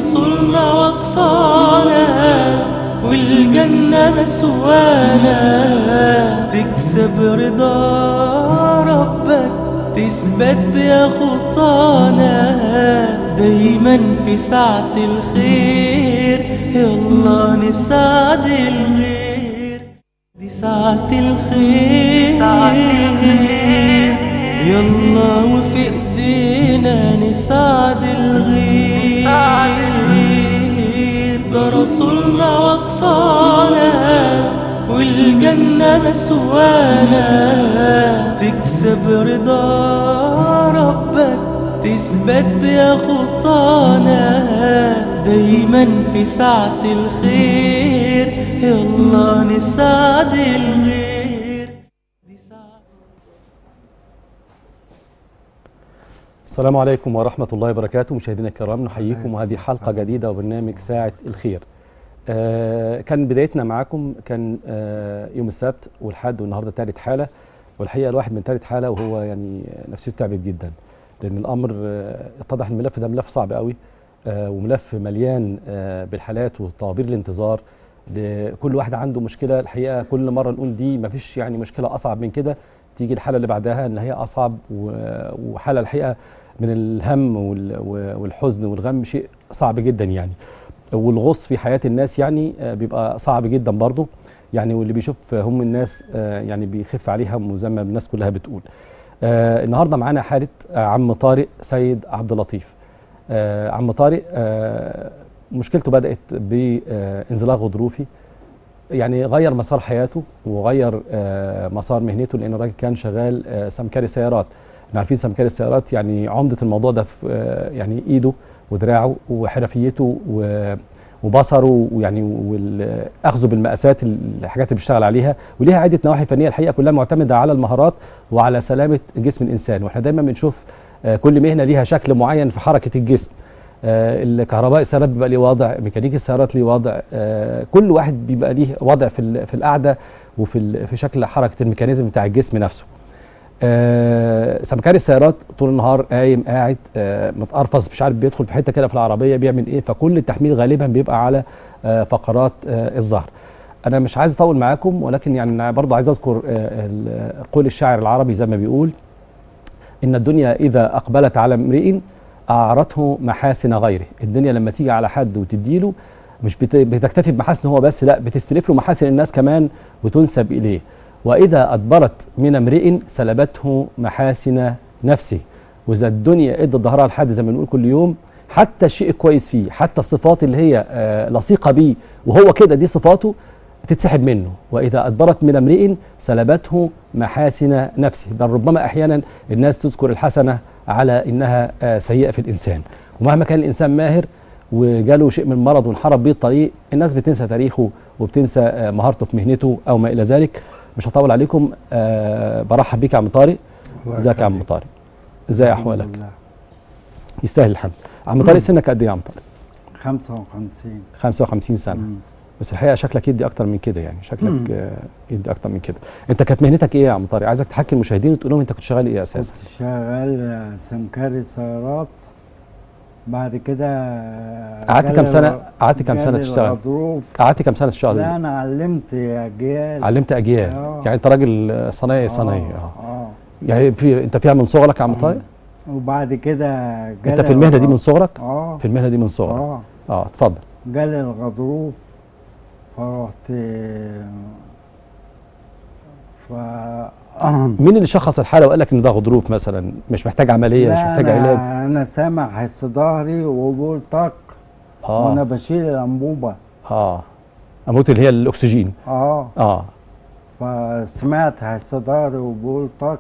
رسولنا وصانا والجنة مسوانا تكسب رضا ربك تثبت بيا خطانا دايما في ساعة الخير يلا نساعد الغير دي ساعة الخير يلا وفي ايدينا نساعد الغير ده رسولنا وصانا والجنة مسوانا تكسب رضا ربك تثبت بيا خطانا دايما في ساعة الخير يلا نساعد الغير دي ساعة السلام عليكم ورحمة الله وبركاته مشاهدينا الكرام نحييكم وهذه حلقة جديدة وبرنامج ساعة الخير آه كان بدايتنا معاكم كان آه يوم السبت والحد والنهارده ثالث حالة والحقيقة الواحد من ثالث حالة وهو يعني نفسيته تعبت جدا لأن الأمر آه اتضح إن الملف ده ملف صعب قوي آه وملف مليان آه بالحالات وطوابير الانتظار لكل واحد عنده مشكلة الحقيقة كل مرة نقول دي مفيش يعني مشكلة أصعب من كده تيجي الحالة اللي بعدها إن هي أصعب و- وحالة الحقيقة من الهم وال- والحزن والغم شيء صعب جدا يعني والغص في حياة الناس يعني آه، بيبقى صعب جدا برضه يعني واللي بيشوف هم الناس آه، يعني بيخف عليها وزي ما الناس كلها بتقول آه، النهارده معانا حالة آه، عم طارق سيد عبد اللطيف آه، عم طارق آه، مشكلته بدأت بانزلاق غضروفي يعني غير مسار حياته وغير آه، مسار مهنته لان الراجل كان شغال آه، سمكري سيارات احنا عارفين سمكري السيارات يعني عمده الموضوع ده في آه، يعني ايده ودراعه وحرفيته و- وبصره ويعني واخذه بالمقاسات الحاجات اللي بيشتغل عليها وليها عده نواحي فنيه الحقيقه كلها معتمده على المهارات وعلى سلامه جسم الانسان واحنا دايما بنشوف آه، كل مهنه ليها شكل معين في حركه الجسم آه، الكهرباء السيارات بيبقى ليه وضع ميكانيكي السيارات ليه وضع آه، كل واحد بيبقى ليه وضع في ال- في القعده وفي ال- في شكل حركه الميكانيزم بتاع الجسم نفسه آه، سمكري السيارات طول النهار قايم قاعد آه، متقرفص مش عارف بيدخل في حته كده في العربيه بيعمل ايه فكل التحميل غالبا بيبقى على آه، فقرات آه، الظهر انا مش عايز اطول معاكم ولكن يعني أنا برضه عايز اذكر آه، ال- قول الشاعر العربي زي ما بيقول ان الدنيا اذا اقبلت على امرئ اعرته محاسن غيره الدنيا لما تيجي على حد وتديله مش بت- بتكتفي بمحاسن هو بس لا بتستلف له محاسن الناس كمان وتنسب اليه واذا ادبرت من امرئ سلبته محاسن نفسه واذا الدنيا ادت ظهرها لحد زي ما بنقول كل يوم حتى الشيء الكويس فيه حتى الصفات اللي هي آه، لصيقه بيه وهو كده دي صفاته تتسحب منه واذا ادبرت من امرئ سلبته محاسن نفسه بل ربما احيانا الناس تذكر الحسنه على انها آه، سيئه في الانسان ومهما كان الانسان ماهر وجاله شيء من المرض وانحرف بيه الطريق الناس بتنسى تاريخه وبتنسى آه، مهارته في مهنته او ما الى ذلك مش هطول عليكم آه، برحب بيك يا عم طارق ازيك يا عم طارق ازاي احوالك يستاهل الحمد عم طارق سنك قد ايه يا عم طارق 55 55 سنه مم. بس الحقيقه شكلك يدي اكتر من كده يعني مم. شكلك آه، يدي اكتر من كده انت كانت مهنتك ايه يا عم طارق عايزك تحكي المشاهدين وتقول لهم انت كنت شغال ايه اساسا كنت شغال سمكري سيارات بعد كده قعدت جالي كام سنة- الغ- قعدت كام سنة جالي تشتغل؟ الغضروف. قعدت كام سنه تشتغل لا دي؟ انا علمت اجيال علمت اجيال آه. يعني انت راجل آه، صنايعي صنايعي اه اه يعني في انت فيها من صغرك يا عم طارق وبعد كده انت جالي في المهنه دي الغ- من صغرك اه في المهنه دي من صغرك اه اه اتفضل جالي الغضروف فرحت ف مين اللي شخص الحاله وقال لك ان ده غضروف مثلا مش محتاج عمليه مش لا محتاج أنا- علاج انا سامع حس ظهري وبقول طق وانا اه بشيل الانبوبه اه اموت اللي هي الاكسجين اه اه فسمعت حس ظهري وبقول طق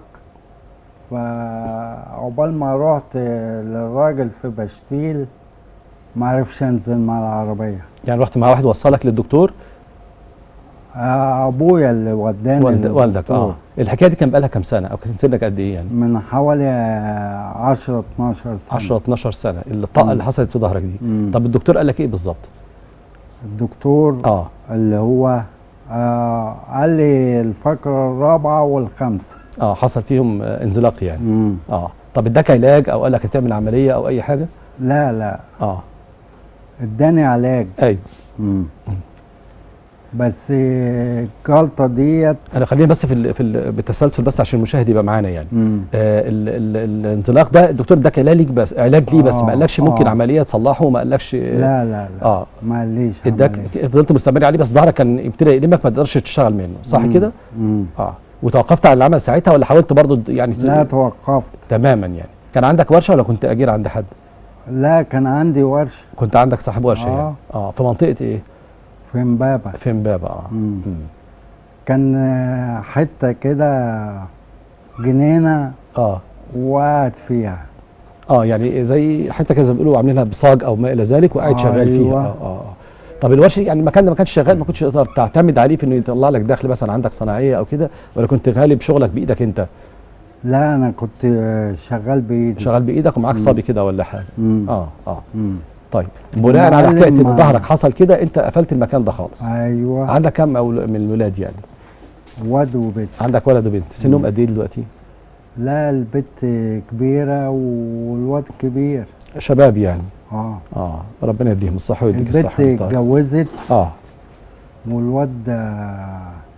فعقبال ما رحت للراجل في بشتيل ما عرفش انزل مع العربيه يعني رحت مع واحد وصلك للدكتور آه، ابويا اللي وداني والد والدك للدكتور. اه الحكايه دي كان بقالها كام سنه او كان سنك قد ايه يعني من حوالي 10 12 سنه 10 12 سنه الطاقه مم. اللي حصلت في ظهرك دي مم. طب الدكتور قال لك ايه بالظبط الدكتور اه اللي هو آه قال لي الفقره الرابعه والخامسه اه حصل فيهم آه انزلاق يعني مم. اه طب اداك علاج او قال لك هتعمل عمليه او اي حاجه لا لا اه اداني علاج ايوه مم. بس الجلطه ديت انا خلينا بس في ال في ال بالتسلسل بس عشان المشاهد يبقى معانا يعني مم. آه ال ال الانزلاق ده الدكتور ده كان ليك بس علاج ليه بس آه، ما قالكش ممكن آه. عمليه تصلحه وما قالكش لا لا لا اه ما قاليش اداك عملية. فضلت مستمر عليه بس ظهرك كان ابتدى يألمك ما تقدرش تشتغل منه صح مم. كده؟ مم. اه وتوقفت عن العمل ساعتها ولا حاولت برضو د- يعني ت- لا توقفت تماما يعني كان عندك ورشه ولا كنت اجير عند حد؟ لا كان عندي ورشه كنت عندك صاحب ورشه آه. يعني اه في منطقه ايه؟ في امبابه في امبابه اه مم. مم. كان آه، حته كده جنينه اه وقعد فيها اه يعني زي حته كده زي ما بيقولوا عاملينها بصاج او ما الى ذلك وقاعد شغال فيها أيوة. اه اه آه. طب الورشه يعني المكان ده ما كانش شغال ما كنتش تقدر تعتمد عليه في انه يطلع لك دخل مثلا عندك صناعيه او كده ولا كنت غالب شغلك بايدك انت لا انا كنت آه، شغال بايدي شغال بايدك ومعاك مم. صبي كده ولا حاجه مم. اه اه مم. طيب بناء على حكايه ان المعلم- ظهرك حصل كده انت قفلت المكان ده خالص ايوه عندك كم أول من الولاد يعني واد وبنت عندك ولد وبنت سنهم مم. قد ايه دلوقتي لا البنت كبيره والواد كبير شباب يعني اه اه ربنا يديهم الصحه ويديك البنت الصحه طيب. اتجوزت اه والواد آه،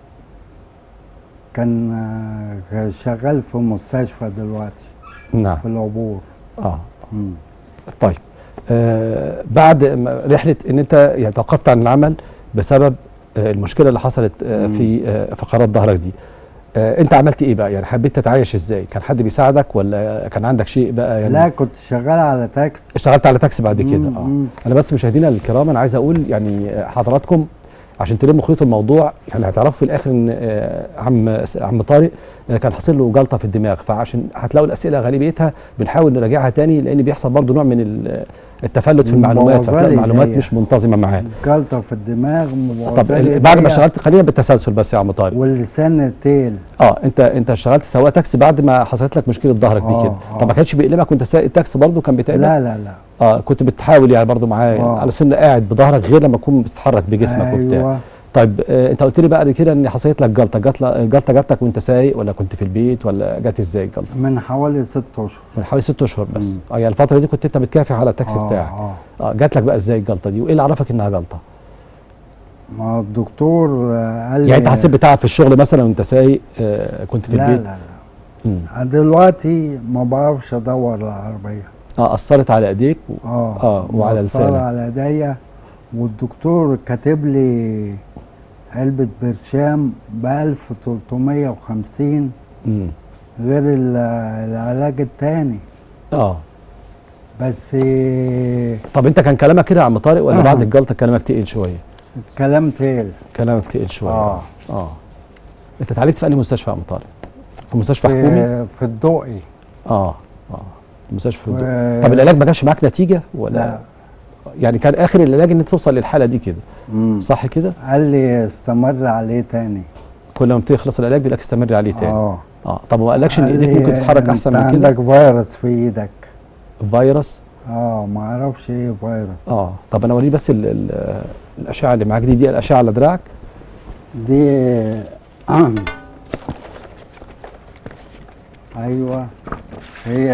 كان آه، شغال في مستشفى دلوقتي نعم في العبور اه مم. طيب آه بعد ما- رحله ان انت يعني توقفت عن العمل بسبب آه المشكله اللي حصلت آه مم. في آه فقرات ظهرك دي آه انت عملت ايه بقى يعني حبيت تتعايش ازاي كان حد بيساعدك ولا كان عندك شيء بقى يعني لا كنت شغال على تاكس اشتغلت على تاكسي بعد كده مم، اه مم. انا بس مشاهدينا الكرام انا عايز اقول يعني حضراتكم عشان تلموا خيوط الموضوع يعني هتعرفوا في الاخر ان آه، عم عم طارق آه، كان حاصل له جلطه في الدماغ فعشان هتلاقوا الاسئله غالبيتها بنحاول نراجعها تاني لان بيحصل برضه نوع من ال- التفلت في المعلومات مبوظة فتلاقي لي المعلومات هي. مش منتظمه معاه جلطه في الدماغ طب مبوظة لي ال- بعد ما إيديا اشتغلت خلينا بالتسلسل بس يا عم طارق واللسان تيل اه انت انت اشتغلت سواق تاكسي بعد ما حصلت لك مشكله ظهرك دي آه، كده آه. طب ما كانش بيألمك وانت سايق التاكسي برضه كان بيتعبك لا لا لا اه كنت بتحاول يعني برضه معاه آه. على سن قاعد بظهرك غير لما تكون بتتحرك بجسمك وبتاع ايوه طيب آه انت قلت لي بعد كده ان حصلت لك جلطه جلطه جلطه جاتك وانت سايق ولا كنت في البيت ولا جات ازاي الجلطه من حوالي ست اشهر من حوالي ست اشهر بس مم. اه يعني الفتره دي كنت انت بتكافح على التاكسي آه، بتاعك اه اه جات لك بقى ازاي الجلطه دي وايه اللي عرفك انها جلطه ما الدكتور آه، قال لي يعني انت حسيت بتعب في الشغل مثلا وانت سايق آه كنت في لا البيت لا مم. لا دلوقتي ما بعرفش ادور العربيه اه اثرت على ايديك و- اه آه، وعلى مأثرة لسانك. على ايديا والدكتور كاتب لي علبة برشام ب 1350 مم. غير ال- العلاج التاني اه بس طب انت كان كلامك كده يا عم طارق ولا آه. بعد الجلطه كلامك تقيل شويه الكلام تقيل كلامك تقيل شويه آه. اه انت اتعالجت في انهي مستشفى يا عم طارق في مستشفى حكومي في, في الدقي اه اه مستشفى في و- الدقي. طب العلاج ما جابش معاك نتيجه ولا لا يعني كان اخر العلاج ان انت توصل للحاله دي كده مم. صح كده قال لي استمر عليه تاني كل ما بتخلص العلاج بيقول لك استمر عليه تاني اه اه طب ما قالكش ان قال ايديك لي ممكن تتحرك احسن انت من كده عندك فيروس في ايدك فيروس اه ما اعرفش ايه فيروس اه طب انا اوريه بس ال ال الاشعه اللي معاك دي دي الاشعه على دراعك دي ايوه هي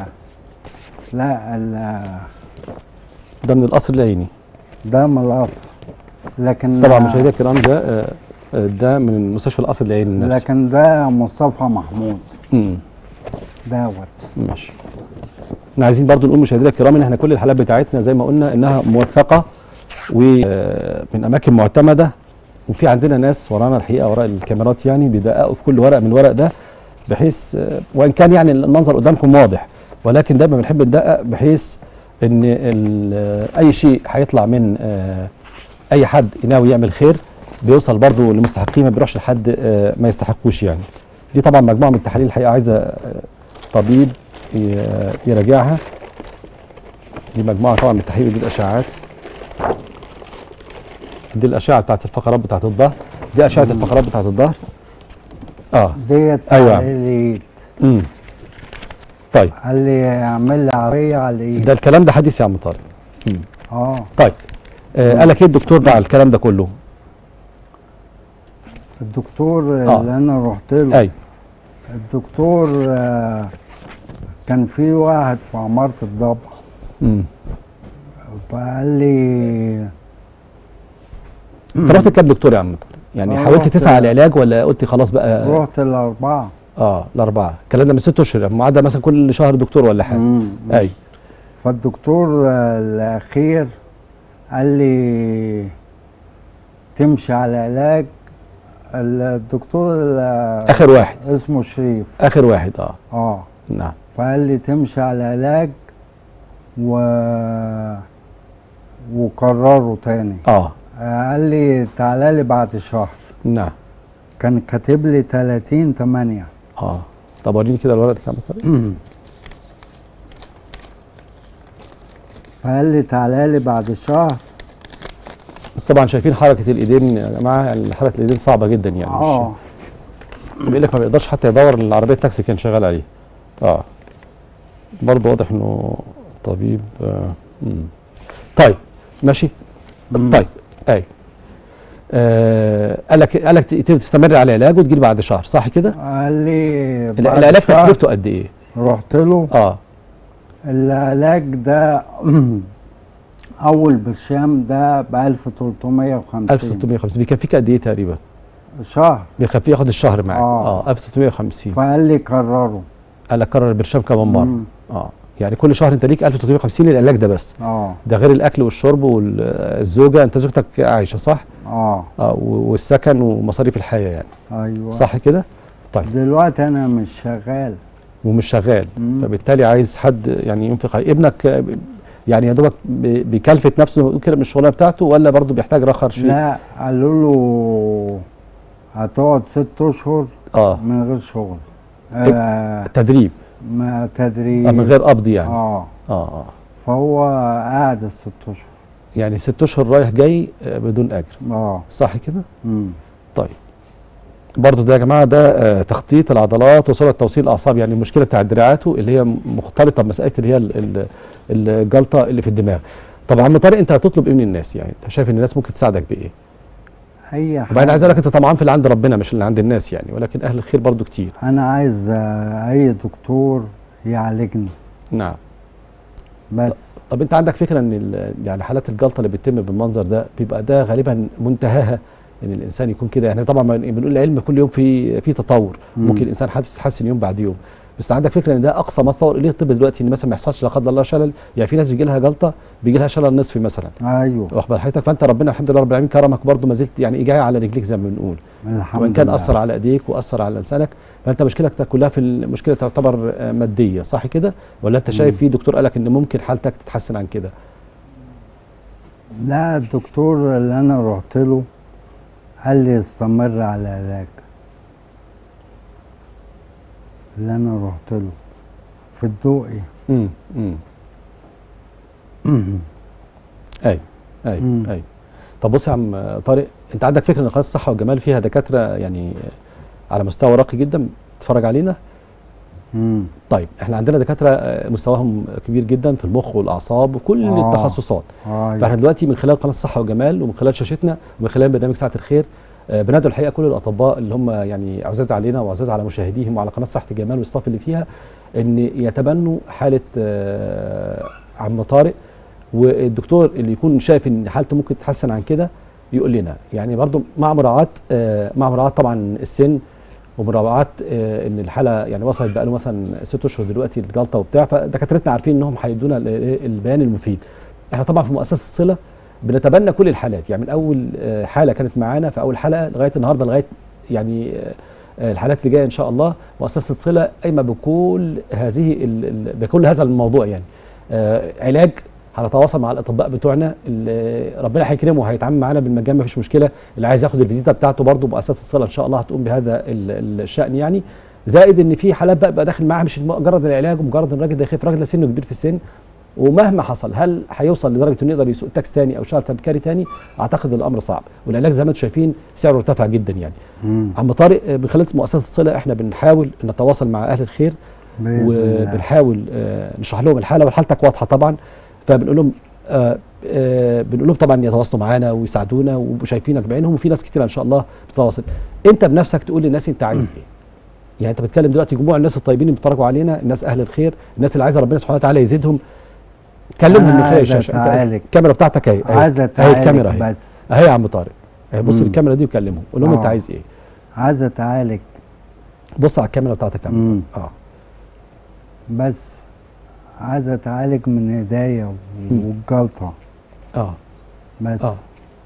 لا ال- ده من القصر العيني ده من الاصل لكن طبعا مشاهدينا الكرام ده آه، آه، ده من مستشفى القصر العيني نفسه لكن ده مصطفى محمود امم دوت ماشي احنا عايزين برضو نقول مشاهدينا الكرام ان احنا كل الحالات بتاعتنا زي ما قلنا انها موثقه ومن اماكن معتمده وفي عندنا ناس ورانا الحقيقه وراء الكاميرات يعني بيدققوا في كل ورقه من الورق ده بحيث آه، وان كان يعني المنظر قدامكم واضح ولكن دايما بنحب ندقق بحيث ان ال- آه، اي شيء هيطلع من آه، اي حد ناوي يعمل خير بيوصل برضو لمستحقيه ما بيروحش لحد آه، ما يستحقوش يعني دي طبعا مجموعه من التحاليل الحقيقه عايزه آه، طبيب ي- يراجعها دي مجموعه طبعا من التحاليل دي الاشعاعات دي الاشعه بتاعت الفقرات بتاعت الظهر دي اشعه الفقرات بتاعت الظهر اه ديت أيوة. على الايد امم طيب قال لي اعمل لي عربيه على الايد ده الكلام ده حديث يا عم طارق مم. اه طيب آه قال لك ايه الدكتور ده على الكلام ده كله الدكتور آه. اللي انا رحت له ايوه الدكتور آه، كان في واحد في عمارة الضبع امم فقال لي انت رحت لكام دكتور يا عم طارق؟ يعني آه، حاولت رحت- تسعى على العلاج ولا قلت خلاص بقى رحت الأربعة اه الاربعه الكلام ده من ست اشهر معدل مثلا كل شهر دكتور ولا حاجه مم. اي فالدكتور آه، الأخير قال لي تمشي على علاج الدكتور ال- اخر واحد اسمه شريف اخر واحد اه اه نعم فقال لي تمشي على علاج و وكرره تاني اه آه، قال لي تعالى لي بعد شهر نعم كان كاتب لي 30 8 اه طب وريني كده الورقه دي يا عم طارق فقال لي تعالى لي بعد شهر طبعا شايفين حركه الايدين يا جماعه يعني حركه الايدين صعبه جدا يعني مش- اه بيقول لك ما بيقدرش حتى يدور العربيه التاكسي كان شغال عليه اه برضه واضح انه طبيب آه. مم. طيب ماشي مم. طيب اي آه قال لك قال لك ت- تستمر على العلاج وتجي بعد شهر صح كده؟ قال لي ال- بعد العلاج شهر تكلفته قد ايه؟ رحت له اه العلاج ده اول برشام ده ب 1350 1350 بيكفيك قد ايه تقريبا؟ شهر بيكفي ياخد الشهر معاك آه. اه 1350 فقال لي كرره قال لك كرر البرشام كمان مره مم. اه يعني كل شهر انت ليك 1350 للعلاج ده بس اه ده غير الاكل والشرب والزوجه انت زوجتك عايشه صح؟ اه اه و- والسكن ومصاريف الحياه يعني ايوه صح كده؟ طيب دلوقتي انا مش شغال ومش شغال مم. فبالتالي عايز حد يعني ينفق عليه ابنك آه، ب- يعني يا دوبك ب- بيكلفت نفسه كده من الشغلانه بتاعته ولا برضه بيحتاج رخر شيء؟ لا قالوا له هتقعد ست اشهر اه من غير شغل آه تدريب ما تدريب آه من غير قبض يعني اه اه اه فهو قاعد الست اشهر يعني ست اشهر رايح جاي آه، بدون اجر اه صح كده؟ مم. طيب برضو ده يا جماعه ده آه، تخطيط العضلات وسرعه توصيل الاعصاب يعني المشكله بتاعت دراعاته اللي هي مختلطه بمساله اللي هي ال- ال- الجلطه اللي في الدماغ طب عم طارق انت هتطلب ايه من الناس يعني انت شايف ان الناس ممكن تساعدك بايه اي طبعا انا عايز حاجة. اقول لك انت طمعان في اللي عند ربنا مش اللي عند الناس يعني ولكن اهل الخير برضو كتير انا عايز آه، اي دكتور يعالجني نعم بس طب انت عندك فكره ان ال- يعني حالات الجلطه اللي بتتم بالمنظر ده بيبقى ده غالبا منتهاها ان الانسان يكون كده يعني طبعا ما بنقول العلم كل يوم في في تطور مم. ممكن الانسان حالته تتحسن يوم بعد يوم بس عندك فكره ان ده اقصى ما تطور اليه الطب دلوقتي ان مثلا ما يحصلش لا قدر الله شلل يعني في ناس بيجي لها جلطه بيجي لها شلل نصفي مثلا ايوه واخد بال حضرتك فانت ربنا الحمد لله رب العالمين كرمك برضه ما زلت يعني جاي على رجليك زي ما بنقول الحمد وان كان لله. اثر على ايديك واثر على لسانك فانت مشكلتك كلها في المشكله تعتبر آه، ماديه صح كده ولا انت شايف مم. في دكتور قالك ان ممكن حالتك تتحسن عن كده لا الدكتور اللي انا رحت له قال لي استمر على العلاج اللي انا رحت له في الدقي امم امم ايوه ايوه مم. ايوه طب بص يا عم طارق انت عندك فكره ان قناه الصحه والجمال فيها دكاتره يعني على مستوى راقي جدا تتفرج علينا مم. طيب احنا عندنا دكاتره آه، مستواهم كبير جدا في المخ والاعصاب وكل آه. التخصصات ايوه فاحنا دلوقتي من خلال قناه الصحه والجمال ومن خلال شاشتنا ومن خلال برنامج ساعه الخير آه، بندعو الحقيقه كل الاطباء اللي هم يعني عزاز علينا وعزاز على مشاهديهم وعلى قناه صحه الجمال والستاف اللي فيها ان يتبنوا حاله آه، عم طارق والدكتور اللي يكون شايف ان حالته ممكن تتحسن عن كده يقول لنا يعني برضو مع مراعاه آه، مع مراعاه طبعا السن ومراعاه آه، ان الحاله يعني وصلت بقى له مثلا ست اشهر دلوقتي الجلطه وبتاع فدكاترتنا عارفين انهم هيدونا ال- ال- البيان المفيد احنا طبعا في مؤسسه صله بنتبنى كل الحالات يعني من اول آه، حاله كانت معانا في اول حلقه لغايه النهارده لغايه يعني آه، آه، الحالات اللي جايه ان شاء الله مؤسسه صله قايمه بكل هذه ال- ال- بكل هذا الموضوع يعني آه، علاج هنتواصل مع الاطباء بتوعنا اللي ربنا هيكرمه هيتعامل معانا بالمجان مفيش مشكله اللي عايز ياخد الفيزيتا بتاعته برضه مؤسسه الصله ان شاء الله هتقوم بهذا ال- الشان يعني زائد ان في حالات بقى بقى داخل معاها مش مجرد العلاج ومجرد ان الراجل ده يخف الراجل ده سنه كبير في السن ومهما حصل هل هيوصل لدرجه انه يقدر يسوق تاكس تاني او شهر تبكاري تاني اعتقد الامر صعب والعلاج زي ما انتم شايفين سعره ارتفع جدا يعني مم. عم طارق آه، من خلال مؤسسه الصله احنا بنحاول نتواصل مع اهل الخير باذن الله وبنحاول آه، نشرح لهم الحاله وحالتك واضحه طبعا فبنقول لهم آه، آه، بنقول لهم طبعا يتواصلوا معانا ويساعدونا وشايفينك بعينهم وفي ناس كتير ان شاء الله بتتواصل انت بنفسك تقول للناس انت عايز ايه يعني انت بتكلم دلوقتي جموع الناس الطيبين اللي بيتفرجوا علينا الناس اهل الخير الناس اللي عايزه ربنا سبحانه وتعالى يزيدهم كلمهم أنا من خلال عايز الشاشه أنت أتعالج. الكاميرا بتاعتك اهي أهي. عايز اهي اتعالج الكاميرا اهي بس اهي يا عم طارق اهي بص مم. الكاميرا دي وكلمهم قول لهم انت آه. عايز ايه عايز اتعالج بص على الكاميرا بتاعتك يا عم مم. طارق. اه بس عايز اتعالج من ايديا والجلطه اه بس اه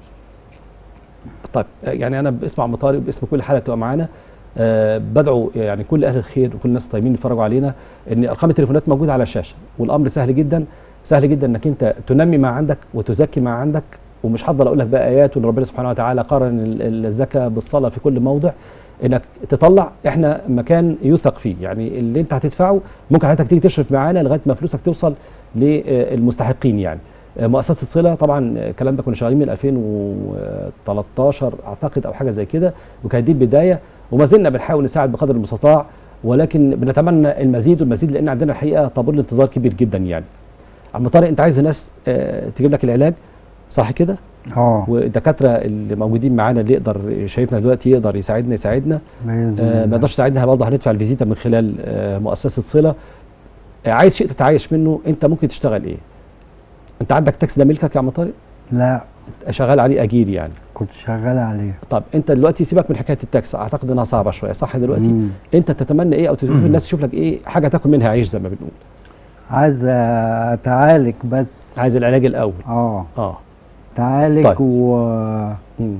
طيب آه، يعني انا باسم عم طارق باسم كل حلقه تبقى معانا آه بدعو يعني كل اهل الخير وكل الناس الطيبين اللي بيتفرجوا علينا ان ارقام التليفونات موجوده على الشاشه والامر سهل جدا سهل جدا انك انت تنمي ما عندك وتزكي ما عندك ومش هفضل اقول لك بقى ايات وان ربنا سبحانه وتعالى قارن ال- ال- الزكاه بالصلاه في كل موضع انك تطلع احنا مكان يوثق فيه يعني اللي انت هتدفعه ممكن حضرتك تيجي تشرف معانا لغايه ما فلوسك توصل للمستحقين يعني آه، مؤسسه صله طبعا آه، الكلام ده كنا شغالين من 2013 اعتقد او حاجه زي كده وكانت دي البدايه وما زلنا بنحاول نساعد بقدر المستطاع ولكن بنتمنى المزيد والمزيد لان عندنا الحقيقه طابور الانتظار كبير جدا يعني عم طارق انت عايز الناس آه، تجيب لك العلاج صح كده اه والدكاتره اللي موجودين معانا اللي يقدر شايفنا دلوقتي يقدر يساعدنا يساعدنا باذن آه، ما الله يقدرش يساعدنا برضه هندفع الفيزيتا من خلال آه، مؤسسه صله آه، عايز شيء تتعايش منه انت ممكن تشتغل ايه انت عندك تاكسي ده ملكك يا عم طارق لا شغال عليه اجير يعني كنت شغال عليه طب انت دلوقتي سيبك من حكايه التاكسي اعتقد انها صعبه شويه صح دلوقتي مم. انت تتمنى ايه او تشوف الناس تشوف لك ايه حاجه تاكل منها عيش زي ما بنقول عايز اتعالج بس عايز العلاج الاول اه اه اتعالج طيب. و... مم.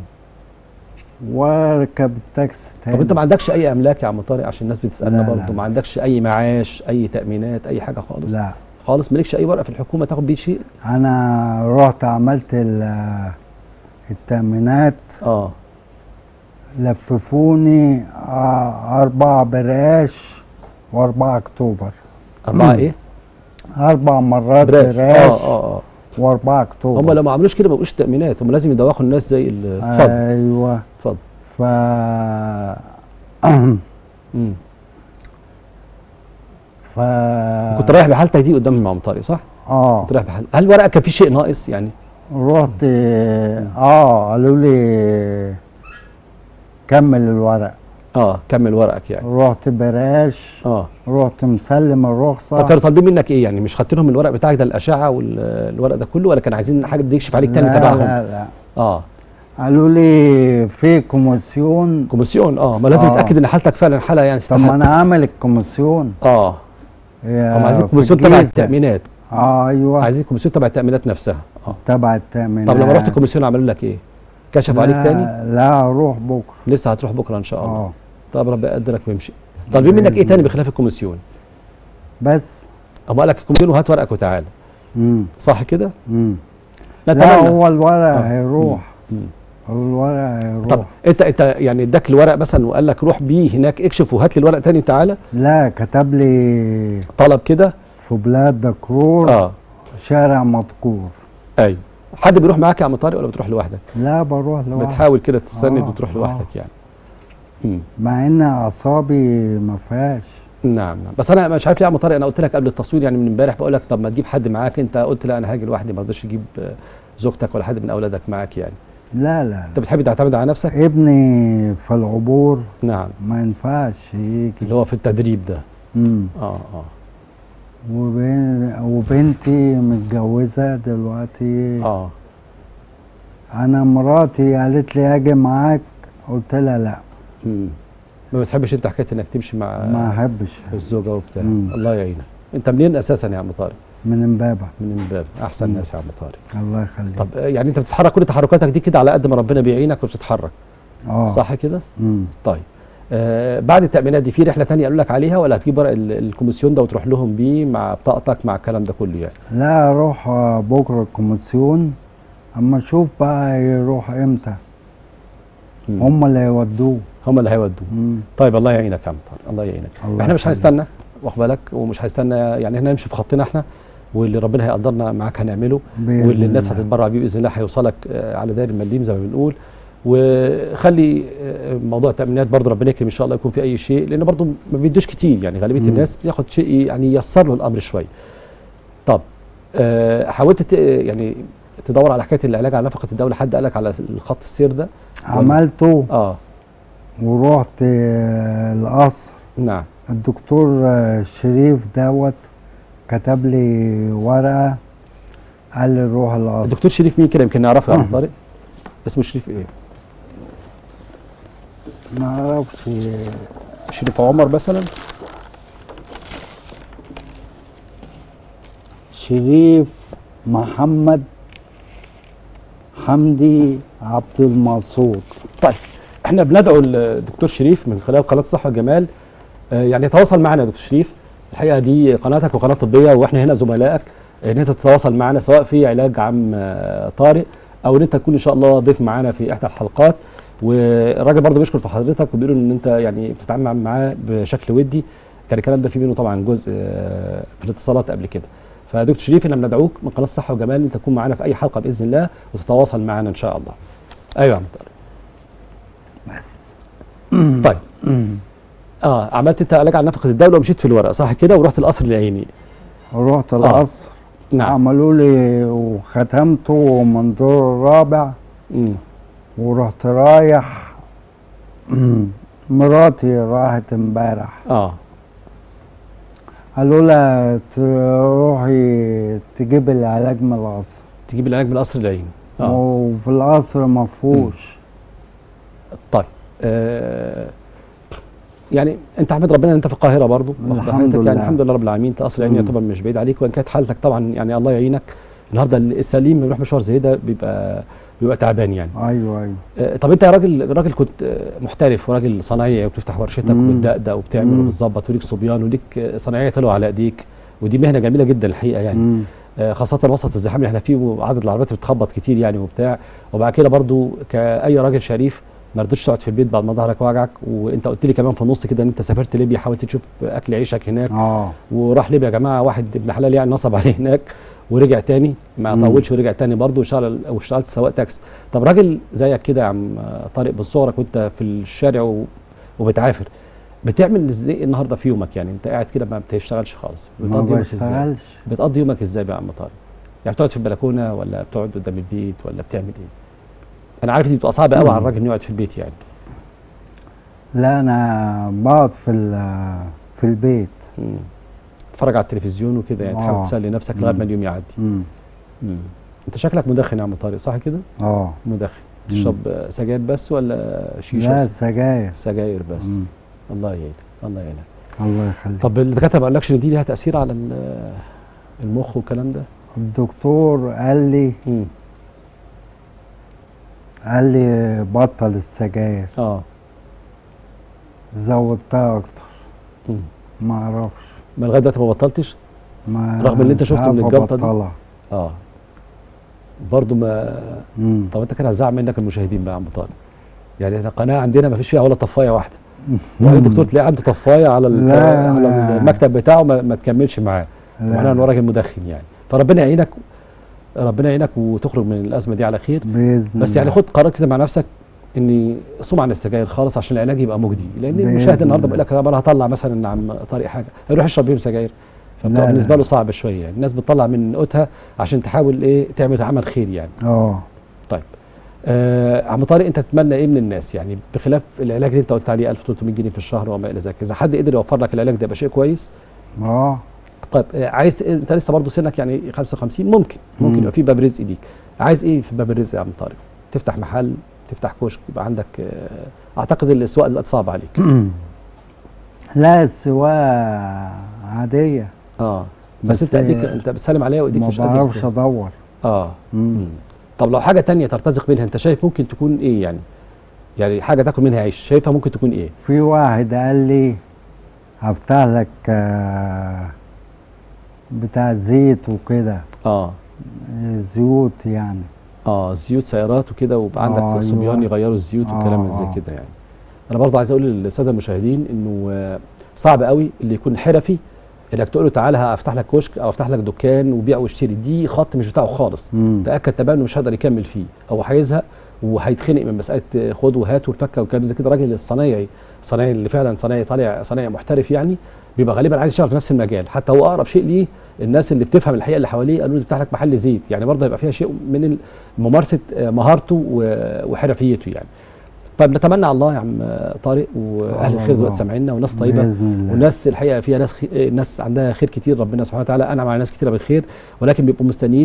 واركب التاكسي تاني طب انت ما عندكش اي املاك يا عم طارق عشان الناس بتسالنا لا، لا، برضه لا. ما عندكش اي معاش اي تامينات اي حاجه خالص لا خالص مالكش اي ورقه في الحكومه تاخد بيه شيء انا رحت عملت ال- التأمينات اه لففوني آه، أربع براش وأربعة أكتوبر اربعه ايه أربع مرات براش براش اه اه اه وأربعة أكتوبر هم لو ما عملوش كده ما بقوش تامينات هم لازم يدوخوا الناس زي ال- اتفضل أيوه اتفضل ف مم. ف كنت رايح بحالتك دي قدام عم طارق صح؟ اه كنت رايح بحال هل ورقه كان في شيء ناقص يعني؟ رحت اه قالوا لي كمل الورق اه كمل ورقك يعني رحت براش اه رحت مسلم الرخصة طب كانوا طالبين منك ايه يعني مش خدت لهم الورق بتاعك ده الاشعه والورق ده كله ولا كانوا عايزين حاجه دي يكشف عليك تاني لا تبعهم؟ لا لا اه قالوا لي في كوميسيون كوميسيون اه ما لازم آه. تتاكد ان حالتك فعلا حاله يعني طب ما تستحق انا عامل الكوميسيون اه يا هم عايزين في كوميسيون تبع الجيزة. التامينات اه ايوه عايزين كوميسيون تبع التامينات نفسها اه تبع التأمينات طب لما رحت الكوميسيون عملوا لك ايه؟ كشفوا عليك لا- تاني؟ لا اروح بكره لسه هتروح بكره ان شاء الله اه طب ربنا يقدرك ويمشي طالبين منك ايه بإذن تاني الله. بخلاف الكوميسيون؟ بس هم قال لك الكوميسيون وهات ورقك وتعالى امم صح كده؟ امم نتمنى لا هو الورق آه. هيروح مم. هو الورق هيروح طب انت انت يعني اداك الورق مثلا وقال لك روح بيه هناك اكشف وهات لي الورق تاني تعالى لا كتب لي طلب كده في بلاد دكرور اه شارع مذكور ايوه حد بيروح معاك يا عم طارق ولا بتروح لوحدك؟ لا بروح لوحدي بتحاول كده تستند آه، وتروح آه. لوحدك يعني مم. مع ان اعصابي ما فيهاش نعم نعم بس انا مش عارف ليه يا عم طارق انا قلت لك قبل التصوير يعني من امبارح بقول لك طب ما تجيب حد معاك انت قلت لا انا هاجي لوحدي ما رضيتش اجيب آه، زوجتك ولا حد من اولادك معاك يعني لا لا انت بتحب تعتمد على نفسك؟ ابني في العبور نعم ما ينفعش يجي اللي هو في التدريب ده مم. اه اه وبين وبنتي متجوزة دلوقتي اه أنا مراتي قالت لي أجي معاك قلت لها لا مم. ما بتحبش انت حكايه انك تمشي مع ما أحبش الزوجه وبتاع مم. الله يعينك انت منين اساسا يا عم طارق؟ من امبابة من امبابه احسن مم. ناس يا عم طارق الله يخليك طب آه، يعني انت بتتحرك كل تحركاتك دي كده على قد ما ربنا بيعينك وبتتحرك اه صح كده؟ مم. طيب آه بعد التأمينات دي في رحلة تانية قالوا لك عليها ولا هتجيب ورق ال- الكوميسيون ده وتروح لهم بيه مع بطاقتك مع الكلام ده كله يعني؟ لا أروح آه، بكرة الكوميسيون أما أشوف بقى يروح إمتى مم. هم اللي يودوه هم اللي هيودوه مم. طيب الله يعينك يا عم طارق الله يعينك الله احنا مش يخليك. هنستنى واخد بالك ومش هنستنى يعني احنا نمشي في خطنا احنا واللي ربنا هيقدرنا معاك هنعمله بإذن واللي الناس الله. هتتبرع بيه باذن الله هيوصلك آه، على داير المليم زي ما بنقول وخلي آه، موضوع التامينات برضه ربنا يكرم ان شاء الله يكون في اي شيء لان برضه ما بيدوش كتير يعني غالبيه مم. الناس بياخد شيء يعني ييسر له الامر شويه. طب آه، حاولت ت- يعني تدور على حكايه العلاج على نفقه الدوله حد قالك على الخط السير ده؟ عملته اه ورحت آه، القصر نعم الدكتور آه، شريف دوت كتب لي ورقة قال لي روح القصر الدكتور شريف مين كده يمكن نعرفه يا عم طارق اسمه شريف ايه ما اعرفش شريف عمر مثلا شريف محمد حمدي عبد المنصور طيب احنا بندعو الدكتور شريف من خلال قناه الصحه والجمال آه، يعني يتواصل معنا يا دكتور شريف الحقيقه دي قناتك وقناه طبيه واحنا هنا زملائك ان انت تتواصل معنا سواء في علاج عم آه، طارق او ان انت تكون ان شاء الله ضيف معانا في احدى الحلقات والراجل برضه بيشكر في حضرتك وبيقول ان انت يعني بتتعامل معاه بشكل ودي كان الكلام ده فيه منه طبعا جزء آه، في الاتصالات قبل كده فدكتور شريف احنا بندعوك من قناه الصحه والجمال ان انت تكون معانا في اي حلقه باذن الله وتتواصل معنا ان شاء الله ايوه يا عم طارق طيب اه عملت انت علاج على نفقه الدوله ومشيت في الورق صح كده ورحت القصر العيني رحت القصر نعم عملوا لي وختمته من الدور الرابع مم. ورحت رايح مراتي راحت امبارح اه قالوا لها تروحي تجيب العلاج من القصر تجيب العلاج من القصر العيني اه وفي القصر مفهوش طيب آه يعني انت احمد ربنا ان انت في القاهره برضو واخد الحمد حضرتك يعني لله. الحمد لله رب العالمين انت قصر العيني مم. يعتبر مش بعيد عليك وان كانت حالتك طبعا يعني الله يعينك النهارده السليم لما يروح مشوار زي ده بيبقى بيبقى تعبان يعني ايوه ايوه آه، طب انت يا راجل راجل كنت آه، محترف وراجل صنايعي وبتفتح ورشتك مم. وبتدقدق وبتعمل مم. وبتظبط وليك صبيان وليك آه، صنايعيه طلعوا على ايديك ودي مهنه جميله جدا الحقيقه يعني مم. آه، خاصه وسط الزحام اللي احنا فيه وعدد العربيات بتخبط كتير يعني وبتاع وبعد كده برضو كاي راجل شريف ما رضيتش تقعد في البيت بعد ما ظهرك وجعك وانت قلت لي كمان في النص كده ان انت سافرت ليبيا حاولت تشوف اكل عيشك هناك اه وراح ليبيا يا جماعه واحد ابن حلال يعني نصب عليه هناك ورجع تاني ما مم. طولش ورجع تاني برضه واشتغل واشتغلت سواق تاكسي طب راجل زيك كده يا عم طارق من صغرك وانت في الشارع و... وبتعافر بتعمل ازاي النهارده في يومك يعني انت قاعد كده ما بتشتغلش خالص ما بتقضي يومك ازاي بشتغلش بتقضي يومك ازاي بقى يا عم طارق يعني بتقعد في البلكونه ولا بتقعد قدام البيت ولا بتعمل ايه انا عارف دي بتبقى صعبه قوي على الراجل انه يقعد في البيت يعني لا انا بقعد في ال- في البيت مم. تتفرج على التلفزيون وكده يعني تحاول آه. تسلي نفسك لغايه مم. ما اليوم يعدي مم. مم. انت شكلك مدخن يا عم طارق صح كده اه مدخن مم. تشرب آه، سجاير بس ولا شيشه لا بس؟ سجاير سجاير بس مم. الله يعينك الله يعينك الله يخليك طب الدكاتره ما قالكش ان دي ليها تاثير على ال- المخ والكلام ده الدكتور قال لي مم. قال لي بطل السجاير اه زودتها اكتر مم. ما اعرفش ما لغايه دلوقتي ما بطلتش ما رغم اللي انت مش شفته من عارف الجلطة دي؟ أبطلها. اه برضه ما مم. طب انت كده هزعل منك المشاهدين بقى يا عم طارق يعني احنا قناه عندنا ما فيش فيها ولا طفايه واحده ولا الدكتور تلاقي عنده طفايه على ال- لا، على لا. المكتب بتاعه ما, ما تكملش معاه لا. وانا انا راجل مدخن يعني فربنا يعينك ربنا يعينك وتخرج من الازمه دي على خير باذن بس يعني الله. خد قرار كده مع نفسك ان صوم عن السجاير خالص عشان العلاج يبقى مجدي لان بإذن المشاهد النهارده الله. بيقول لك طب انا هطلع مثلا عم طارق حاجه هيروح يشرب بيهم سجاير لا، فبتبقى لا. بالنسبه له صعب شويه يعني الناس بتطلع من قوتها عشان تحاول ايه تعمل عمل خير يعني اه طيب آه عم طارق انت تتمنى ايه من الناس يعني بخلاف العلاج اللي انت قلت عليه 1300 جنيه في الشهر وما الى ذلك اذا حد قدر يوفر لك العلاج ده يبقى شيء كويس اه طيب آه عايز انت لسه برضه سنك يعني 55 ممكن ممكن مم. يبقى في باب رزق ليك عايز ايه في باب الرزق يا عم طارق تفتح محل تفتح كشك يبقى عندك آه اعتقد الاسواق دلوقتي صعب عليك لا السواقة عادية اه بس, بس انت ايديك انت بتسلم عليها وايديك ما مش قد بعرفش كده. ادور اه مم. مم. طب لو حاجه تانية ترتزق منها انت شايف ممكن تكون ايه يعني يعني حاجه تاكل منها عيش شايفها ممكن تكون ايه في واحد قال لي هفتح لك آه، بتاع زيت وكده اه آه، زيوت يعني اه زيوت سيارات وكده ويبقى آه، عندك أيوة. صبيان يغيروا الزيوت آه، وكلام من آه. زي كده يعني انا برضه عايز اقول للساده المشاهدين انه آه، صعب قوي اللي يكون حرفي انك تقول له تعالى افتح لك كشك او افتح لك دكان وبيع واشتري دي خط مش بتاعه خالص مم. تاكد تماما انه مش هيقدر يكمل فيه هو هيزهق وهيتخنق من مساله آه، خد وهات والفكه وكلام زي كده الراجل الصنايعي الصنايعي اللي فعلا صنايعي طالع صنايعي محترف يعني بيبقى غالبا عايز يشتغل في نفس المجال حتى هو اقرب شيء ليه الناس اللي بتفهم الحقيقه اللي حواليه قالوا له افتح لك محل زيت يعني برضه هيبقى فيها شيء من ال- ممارسه آه، مهارته و- وحرفيته يعني طيب نتمنى على الله يا عم آه، طارق واهل على الخير دلوقتي الله. سامعيننا وناس طيبه بإذن الله والناس الحقيقه فيها ناس خي... ناس عندها خير كتير ربنا سبحانه وتعالى انعم على ناس كتيره بالخير ولكن بيبقوا مستنيين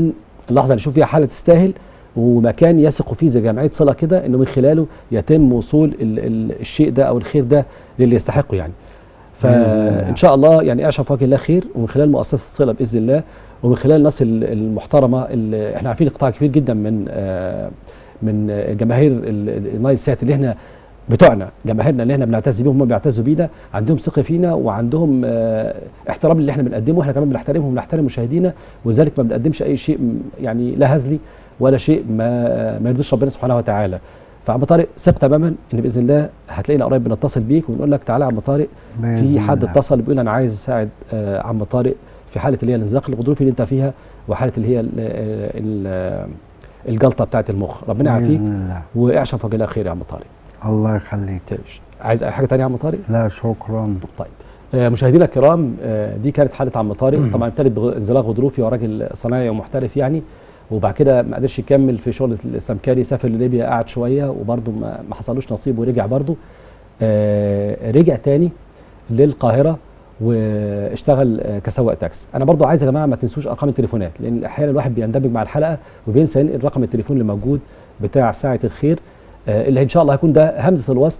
اللحظه اللي يشوف فيها حاله تستاهل ومكان يثق فيه زي جمعيه صله كده انه من خلاله يتم وصول ال ال الشيء ده او الخير ده للي يستحقه يعني بإذن الله. فان شاء الله يعني اعشى في وجه الله خير ومن خلال مؤسسه صله باذن الله ومن خلال الناس ال- المحترمه اللي احنا عارفين قطاع كبير جدا من آه، من آه، جماهير ال- النايل سات اللي احنا بتوعنا جماهيرنا اللي احنا بنعتز بيهم هم بيعتزوا بينا عندهم ثقه فينا وعندهم آه، احترام اللي احنا بنقدمه احنا كمان بنحترمهم ونحترم مشاهدينا وذلك ما بنقدمش اي شيء م- يعني لا هزلي ولا شيء ما ما يرضيش ربنا سبحانه وتعالى فعم طارق ثق تماما ان باذن الله هتلاقينا قريب بنتصل بيك ونقول لك تعالى يا عم طارق بإذن في حد الله. اتصل بيقول انا عايز اساعد آه، عم طارق في حاله اللي هي الانزلاق الغضروفي اللي انت فيها وحاله اللي هي ال- ال- الجلطه بتاعت المخ ربنا يعافيك بإذن الله واعشى فوق الله خير يا عم طارق الله يخليك تقلقش. عايز اي حاجه تانية يا عم طارق لا شكرا طيب آه، مشاهدينا الكرام آه، دي كانت حاله عم طارق طبعا ابتدت بانزلاق غضروفي وراجل صنايعي ومحترف يعني وبعد كده ما قدرش يكمل في شغل السمكري سافر لليبيا قعد شويه وبرده ما ما حصلوش نصيب ورجع برده آه، رجع تاني للقاهره واشتغل آه، كسواق تاكس انا برضو عايز يا جماعه ما تنسوش ارقام التليفونات لان احيانا الواحد بيندمج مع الحلقه وبينسى ينقل رقم التليفون اللي موجود بتاع ساعه الخير آه، اللي ان شاء الله هيكون ده همزه الوصل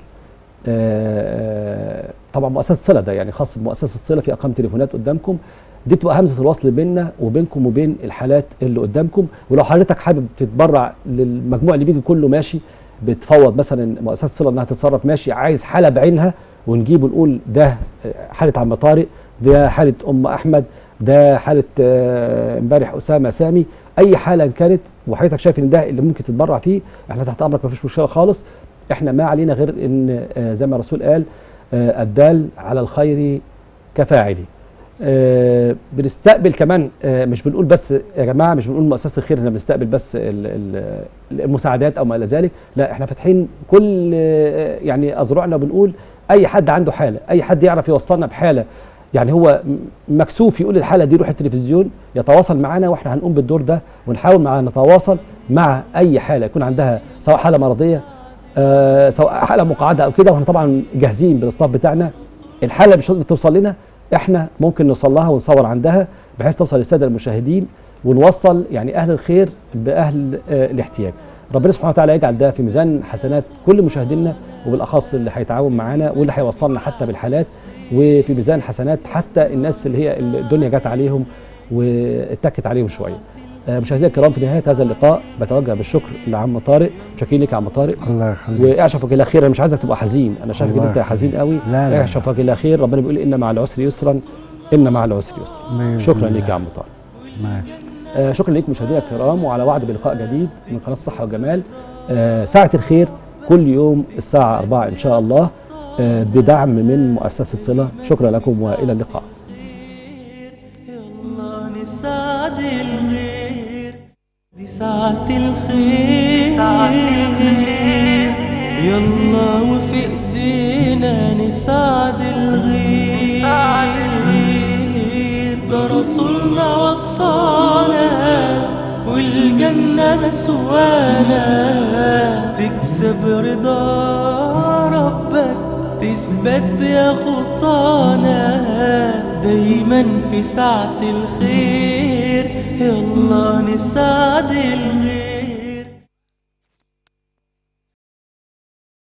آه، طبعا مؤسسه صله ده يعني خاص بمؤسسه صله في ارقام تليفونات قدامكم دي بتبقى همزه الوصل بيننا وبينكم وبين الحالات اللي قدامكم ولو حضرتك حابب تتبرع للمجموع اللي بيجي كله ماشي بتفوض مثلا مؤسسه صله انها تتصرف ماشي عايز حاله بعينها ونجيبه نقول ده حاله عم طارق ده حاله ام احمد ده حاله آه، امبارح اسامه سامي اي حاله إن كانت وحضرتك شايف ان ده اللي ممكن تتبرع فيه احنا تحت امرك مفيش مشكله خالص احنا ما علينا غير ان آه، زي ما الرسول قال آه، الدال على الخير كفاعله آه، بنستقبل كمان آه، مش بنقول بس يا جماعه مش بنقول مؤسسه الخير احنا بنستقبل بس ال- ال- المساعدات او ما الى ذلك لا احنا فاتحين كل آه، يعني اذرعنا بنقول اي حد عنده حاله اي حد يعرف يوصلنا بحاله يعني هو م- مكسوف يقول الحاله دي روح التلفزيون يتواصل معنا واحنا هنقوم بالدور ده ونحاول مع نتواصل مع اي حاله يكون عندها سواء حاله مرضيه آه، سواء حاله مقعده او كده واحنا طبعا جاهزين بالاستاف بتاعنا الحاله مش هتقدر توصل لنا احنا ممكن نوصل لها ونصور عندها بحيث توصل للساده المشاهدين ونوصل يعني اهل الخير باهل آه، الاحتياج ربنا سبحانه وتعالى يجعل ده في ميزان حسنات كل مشاهدينا وبالاخص اللي هيتعاون معانا واللي هيوصلنا حتى بالحالات وفي ميزان حسنات حتى الناس اللي هي الدنيا جت عليهم واتكت عليهم شويه آه، مشاهدينا الكرام في نهايه هذا اللقاء بتوجه بالشكر لعم طارق شاكرين لك يا عم طارق الله يخليك واعشفك الى خير انا مش عايزك تبقى حزين انا شايف ان الله انت حزين يخليك. قوي لا، لا. اعشفك الى خير ربنا بيقول ان مع العسر يسرا ان مع العسر يسرا بإذن شكرا الله. لك يا عم طارق ماشي آه شكرا لك مشاهدينا الكرام وعلى وعد بلقاء جديد من قناه الصحه والجمال آه ساعه الخير كل يوم الساعه 4 ان شاء الله آه بدعم من مؤسسه صله شكرا لكم والى اللقاء يلا نسعد الغير دي ساعة الخير يلا وفي ايدينا نسعد الغير ده رسولنا وصانا والجنة مسوانا تكسب رضا ربك تثبت بيا خطانا دايما في ساعة الخير يلا نسعد الغير